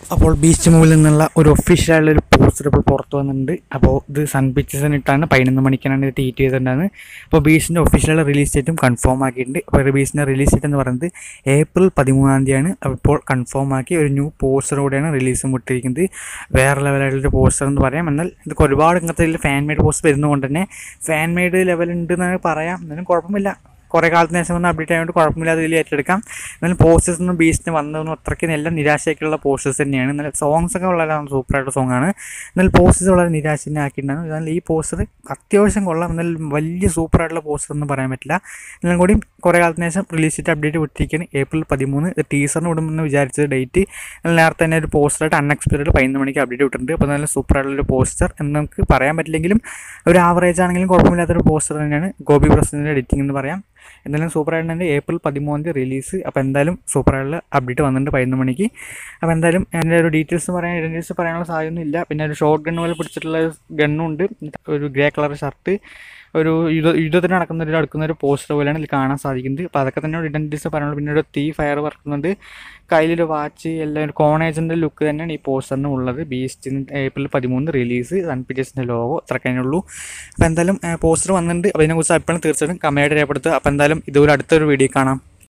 അപ്പോൾ ബീച്ച് മൂവിൽ നിന്നുള്ള ഒരു ഒഫീഷ്യൽ ആയിട്ടുള്ള ഒരു പോസ്റ്റർ ഇപ്പോൾ പുറത്ത് വന്നിട്ടുണ്ട് അപ്പോൾ ഇത് സൺ പിക്ചേഴ്സിന് ഇട്ടാണ് പതിനൊന്ന് മണിക്കാണ് ഇത് ട്വീറ്റ് ചെയ്തിട്ടുണ്ടാണ് അപ്പോൾ ബീച്ചിൻ്റെ ഒഫീഷ്യൽ റിലീസ് ഡേറ്റും കൺഫേം ആക്കിയിട്ടുണ്ട് അപ്പോൾ ബീച്ചിൻ്റെ റിലീസ് ഡേറ്റ് എന്ന് പറയുന്നത് ഏപ്രിൽ പതിമൂന്നാം തീയതിയാണ് അപ്പോൾ കൺഫേം ആക്കി ഒരു ന്യൂ പോസ്റ്ററോടെയാണ് റിലീസും വിട്ടിരിക്കുന്നത് വേറെ ലെവലായിട്ടുള്ള പോസ്റ്റർ എന്ന് പറയാം എന്നാൽ ഇതൊക്കെ ഒരുപാട് ഇങ്ങനത്തെ ഫാൻ മെയ്ഡ് പോസ്റ്റർ വരുന്നതുകൊണ്ട് തന്നെ ഫാൻ മെയ്ഡ് ലെവൽ ഉണ്ട് എന്ന് പറയാം എന്നാലും കുഴപ്പമില്ല കുറേ കാലത്തിന് ശേഷം വന്ന് അപ്ഡേറ്റ് ആയതുകൊണ്ട് കുഴപ്പമില്ലാതെ ഇതിൽ ഏറ്റെടുക്കാം എന്നാലും പോസ്റ്റേഴ്സ് ഒന്നും ബീച്ചിന് വന്നതൊന്നും അത്രയ്ക്ക് എല്ലാം നിരാശയൊക്കെയുള്ള പോസ്റ്റേഴ്സ് തന്നെയാണ് എന്നാൽ സോങ്സ് ഒക്കെ വളരെ സൂപ്പറായിട്ട് സോങ് ആണ് എന്നാൽ പോസ്റ്റേഴ്സ് വളരെ നിരാശ തന്നെ ആക്കിയിട്ടുണ്ടായിരുന്നു എന്നാൽ ഈ പോസ്റ്റർ അത്യാവശ്യം കൊള്ളാം എന്നാൽ വലിയ സൂപ്പറായിട്ടുള്ള പോസ്റ്റർ ഒന്നും പറയാൻ പറ്റില്ല എന്നാലും കൂടി കുറേ കാലത്തിന് ശേഷം റിലീസ് ചെയ്തിട്ട് അപ്ഡേറ്റ് വിട്ടിരിക്കുകയാണ് ഏപ്രിൽ പതിമൂന്ന് ഇത് ടീസറിന് വിടുമെന്ന് വിചാരിച്ചത് ഡേറ്റ് എന്നാൽ നേരത്തെ തന്നെ ഒരു പോസ്റ്ററായിട്ട് അൺഎക്സ്പെക്റ്റഡ് പതിനൊന്ന് മണിക്ക് അപ്ഡേറ്റ് വിട്ടിട്ടുണ്ട് അപ്പോൾ നല്ല സൂപ്പറായിട്ടുള്ള പോസ്റ്റർ എന്ന് നമുക്ക് പറയാൻ പറ്റില്ലെങ്കിലും ഒരു ആവറേജ് ആണെങ്കിലും കുഴപ്പമില്ലാത്തൊരു പോസ്റ്റർ തന്നെയാണ് ഗോപി പ്രസിഡൻ്റെ എഡിറ്റിംഗ് എന്ന് പറയാം എന്തായാലും സൂപ്പറായിട്ട് തന്നെ ഏപ്രിൽ പതിമൂന്നാം തീയതി റിലീസ് അപ്പോൾ എന്തായാലും സൂപ്പറായിട്ടുള്ള അപ്ഡേറ്റ് വന്നിട്ടുണ്ട് പതിനൊന്ന് മണിക്ക് അപ്പോൾ എന്തായാലും എൻ്റെ ഒരു ഡീറ്റെയിൽസ് പറയാൻ ഡീറ്റെയിൽസ് പറയാനുള്ള സാധ്യതയൊന്നും ഇല്ല പിന്നെ ഒരു ഷോർട്ട് ഗൺ പോലെ പിടിച്ചിട്ടുള്ള ഗണ്ണും ഉണ്ട് ഒരു ഗ്രേ കളർ ഷർട്ട് ഒരു യുദ്ധ യുദ്ധത്തിന് നടക്കുന്ന ഒരു അടുക്കുന്ന ഒരു പോസ്റ്റർ പോലെയാണ് ഇതിൽ കാണാൻ സാധിക്കുന്നത് അപ്പോൾ അതൊക്കെ തന്നെ ഇഡൻറ്റിറ്റീസ് പറയാനുള്ളൂ പിന്നെ ഒരു തീ ഫയർ പറക്കുന്നുണ്ട് കയ്യിലൊരു വാച്ച് എല്ലാം ഒരു കോണേജിൻ്റെ ലുക്ക് തന്നെയാണ് ഈ പോസ്റ്ററിന് ഉള്ളത് ബീസ്റ്റിന് ഏപ്രിൽ പതിമൂന്ന് റിലീസ് സൺ പിക്ചേഴ്സിൻ്റെ ലോഗോ അത്ര കഴിഞ്ഞുള്ളൂ അപ്പോൾ എന്തായാലും പോസ്റ്റർ വന്നിട്ടുണ്ട് അപ്പോൾ ഇതിനെക്കുറിച്ച് അപ്പോഴും തീർച്ചയായിട്ടും കമേഡ് രേഖപ്പെടുത്തുക അപ്പോൾ എന്തായാലും ഇതുപോലെ അടുത്തൊരു വീഡിയോ കാണാം